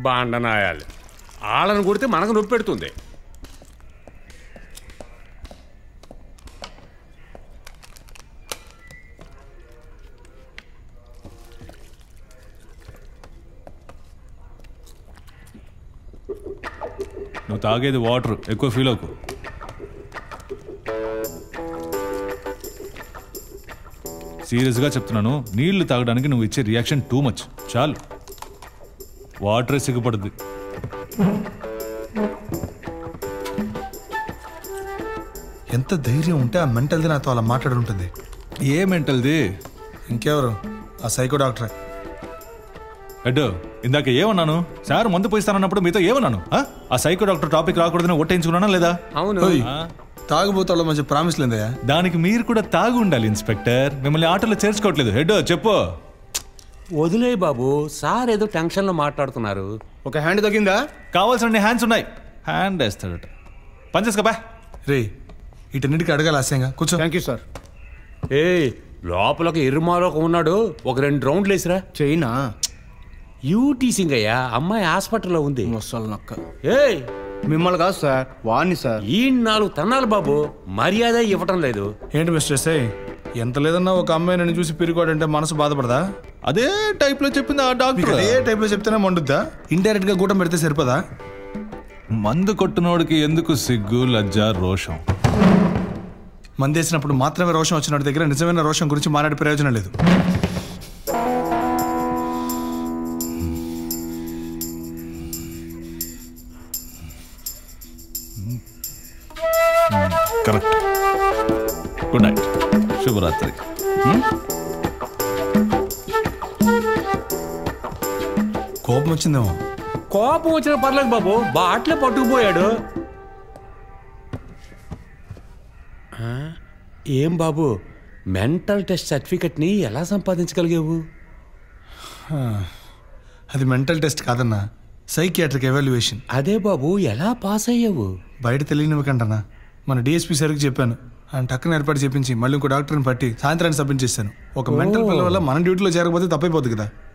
బాండనాయాలు వాళ్ళని కొడితే మనకు నొప్పి పెడుతుంది నువ్వు తాగేది వాటర్ ఎక్కువ ఫీల్ అవ్వకు సీరియస్గా చెప్తున్నాను నీళ్లు తాగడానికి నువ్వు ఇచ్చే రియాక్షన్ టూ మచ్ చాలు వాటరే సిగ్గుపడుద్ది ఎంత ధైర్యం ఉంటే ఆ మెంటల్ది నాతో అలా మాట్లాడి ఉంటుంది ఏ మెంటల్ది ఇంకెవరు ఆ సైకో డాక్టర్ అడ్డు ఇందాక ఏమన్నాను సార్ మందు పోయిస్తానన్నప్పుడు మీతో ఏమన్నాను ఆ? ఆ సైకో డాక్టర్ టాపిక్ రాకూడదని ఒట్టేయించుకున్నానా లేదా అవును ఆ? తాగుబోతాళ్ళ మధ్య ప్రామిస్ లేదయ్యా దానికి మీరు కూడా తాగి ఉండాలి ఇన్స్పెక్టర్ మిమ్మల్ని ఆటోలో చేర్చుకోవట్లేదు హెడ్ చెప్పు వదిలే బాబు సార్ ఏదో టెన్షన్లో మాట్లాడుతున్నారు ఒక హ్యాండ్ తగ్గిందా కావాల్సిన హ్యాండ్స్ ఉన్నాయి హ్యాండ్ వేస్తాడట పని చేసుకోబా రే వీటన్నిటికీ అడగాలి ఆశయంగా కూర్చో థ్యాంక్ యూ సార్ ఏ లోపల ఒక ఎరుమాలోక ఉన్నాడు ఒక రెండు రౌండ్లు వేసిరా చైనా యూ టీసింగ్ అయ్యా అమ్మాయి హాస్పిటల్లో ఉంది ముసలి నక్క ఏయ్ మిమ్మల్ని కాదు సార్ వాణ్ణి సార్ ఈ నాలుగు తన్నాలు బాబు మర్యాద ఇవ్వటం లేదు ఏంటి మిస్టర్ ఎస్ఐ ఎంత లేదన్నా ఒక అమ్మాయి నన్ను చూసి పిరికోడంటే మనసు బాధపడదా అదే టైప్ లో చెప్పింది ఆ మీకు డాక్టర్ అదే టైప్లో చెప్తేనే మండుద్దా ఇండైరెక్ట్ గా గూటం పెడితే సరిపోదా మందు కొట్టునోడికి ఎందుకు సిగ్గు లజ్జ రోషం మందేసినప్పుడు మాత్రమే రోషం వచ్చిన వాడి దగ్గర నిజమైన రోషం గురించి మాట్లాడే ప్రయోజనం లేదు కరెక్ట్ గుడ్ నైట్ శుభరాత్రి కోపం వచ్చిందేమో కోపం వచ్చిన పర్లేదు బాబు బాట్లే పట్టుకుపోయాడు ఆ, ఏం బాబు మెంటల్ టెస్ట్ సర్టిఫికెట్ని ఎలా సంపాదించగలిగావు అది మెంటల్ టెస్ట్ కాదన్నా సైకియాట్రిక్ ఎవాల్యుయేషన్ అదే బాబు ఎలా పాస్ అయ్యావు బయట తెలియనివ్వకంటనా మన డిఎస్పీ సార్కి చెప్పాను ఆయన టక్కన ఏర్పాటు చేపించి మళ్ళీ ఇంకో డాక్టర్ని పట్టి సాయంత్రాన్ని సబ్మిట్ చేశాను ఒక మెంటల్ పిల్ల వల్ల మన డ్యూటీలో చేరకపోతే తప్పైపోద్ది కదా